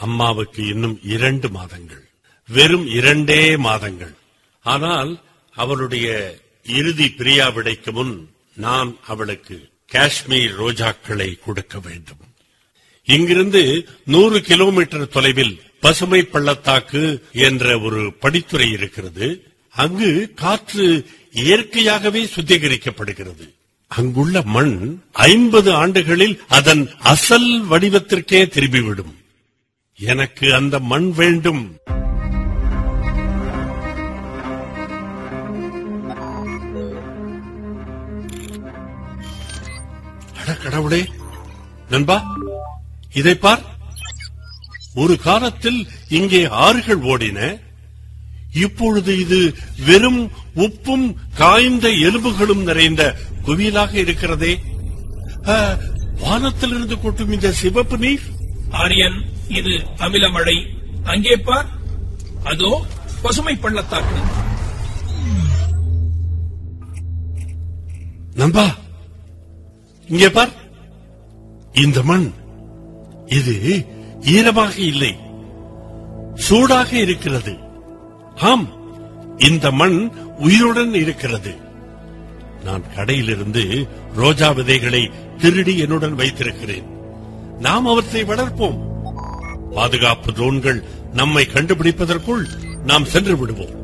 அம்மாவுக்கு இன்னும் இரண்டு மாதங்கள் வெறும் இரண்டே மாதங்கள் ஆனால் அவளுடைய இறுதி பிரியா விடைக்கு முன் நான் அவளுக்கு காஷ்மீர் ரோஜாக்களை கொடுக்க வேண்டும் இங்கிருந்து நூறு கிலோமீட்டர் தொலைவில் பசுமை பள்ளத்தாக்கு என்ற ஒரு படித்துறை இருக்கிறது அங்கு காற்று இயற்கையாகவே சுத்திகரிக்கப்படுகிறது அங்குள்ள மண் ஐம்பது ஆண்டுகளில் அதன் அசல் வடிவத்திற்கே திரும்பிவிடும் எனக்கு அந்த மண் வேண்டும் அட கடவுளே நண்பா இதை பார் ஒரு காலத்தில் இங்கே ஆறுகள் ஓடின இப்பொழுது இது வெறும் உப்பும் காய்ந்த எலும்புகளும் நிறைந்த குவியலாக இருக்கிறதே ஆ, வானத்திலிருந்து கொட்டும் இந்த சிவப்பு நீர் ஆரியன் இது அமிலமழை அங்கே பார் அதோ பசுமை பள்ளத்தாக்கு நண்பா இங்கே பார் இந்த மண் இது ஈரமாக இல்லை சூடாக இருக்கிறது ஆம் இந்த மண் உயிருடன் இருக்கிறது நான் கடையிலிருந்து ரோஜா விதைகளை திருடி என்னுடன் வைத்திருக்கிறேன் நாம் அவற்றை வளர்ப்போம் பாதுகாப்பு ட்ரோன்கள் நம்மை கண்டுபிடிப்பதற்குள் நாம் சென்று விடுவோம்